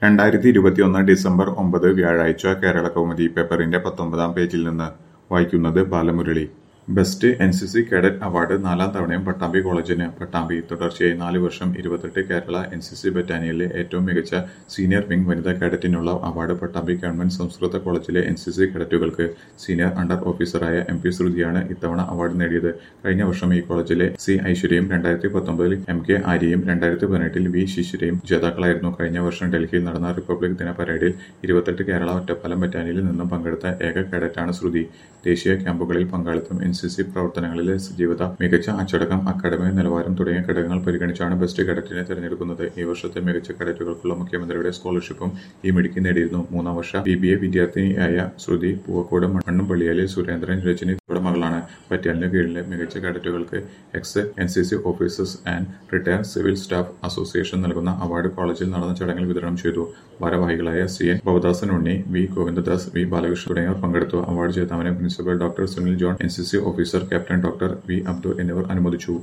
രണ്ടായിരത്തി ഇരുപത്തിയൊന്ന് ഡിസംബർ ഒമ്പത് വ്യാഴാഴ്ച കേരള കൗമുദി പേപ്പറിന്റെ പത്തൊമ്പതാം പേജിൽ നിന്ന് വായിക്കുന്നത് Balamurali best N C C cadet award നാലാം തവണയും പട്ടാമ്പി കോളേജിന് പട്ടാമ്പി തുടർച്ചയായി നാല് വർഷം ഇരുപത്തെട്ട് കേരള എൻ സി സി ബറ്റാലിയനിലെ ഏറ്റവും മികച്ച സീനിയർ വിംഗ് വനിതാ കേഡറ്റിനുള്ള അവാർഡ് പട്ടാമ്പി ഗവൺമെന്റ് സംസ്കൃത കോളേജിലെ എൻ സി സി കേഡറ്റുകൾക്ക് സീനിയർ അണ്ടർ ഓഫീസറായ എം പി ശ്രുതിയാണ് ഇത്തവണ അവാർഡ് നേടിയത് കഴിഞ്ഞ വർഷം ഈ കോളേജിലെ സി ഐശ്വര്യയും രണ്ടായിരത്തി പത്തൊമ്പതിൽ എം കെ ആര്യയും രണ്ടായിരത്തി പതിനെട്ടിൽ വി ശിശിരയും ജേതാക്കളായിരുന്നു കഴിഞ്ഞ വർഷം ഡൽഹിയിൽ നടന്ന റിപ്പബ്ലിക് ദിന പരേഡിൽ ഇരുപത്തെട്ട് കേരള ഒറ്റപ്പാലം ബറ്റാലിയനിൽ നിന്നും പങ്കെടുത്ത ഏക കേഡറ്റാണ് ശ്രുതി ദേശീയ ക്യാമ്പുകളിൽ പങ്കാളിത്തം എൻ സി സി പ്രവർത്തനങ്ങളിലെ സജീവത മികച്ച അച്ചടക്കം അക്കാദമിക നിലവാരം തുടങ്ങിയ ഘടകങ്ങൾ പരിഗണിച്ചാണ് ബെസ്റ്റ് കേഡറ്റിനെ തെരഞ്ഞെടുക്കുന്നത് ഈ വർഷത്തെ മികച്ച കേഡറ്റുകൾക്കുള്ള മുഖ്യമന്ത്രിയുടെ സ്കോളർഷിപ്പും ഈ മിടുക്കി നേടിയിരുന്നു മൂന്നാം വർഷ ബി ബി എ വിദ്യാർത്ഥിനിയായ ശ്രുതി പൂവക്കോട് മണ്ണുംപള്ളിയിലെ സുരേന്ദ്രൻ രജനി ഇവരുടെ മകളാണ് പറ്റ്യാലിന് കീഴിലെ മികച്ച കേഡറ്റുകൾക്ക് ex N C C officers and retire civil staff association നൽകുന്ന അവാർഡ് കോളേജിൽ നടന്ന ചടങ്ങിൽ വിതരണം ചെയ്തു ഭാരവാഹികളായ C N Bhavadasan Unni V Govindadas V Balakrishnan തുടങ്ങിയവർ പങ്കെടുത്തു അവാർഡ് ജേതാവിനെ principal doctor Sunil John N C C officer captain doctor V Abdu എന്നിവർ അനുമോദിച്ചു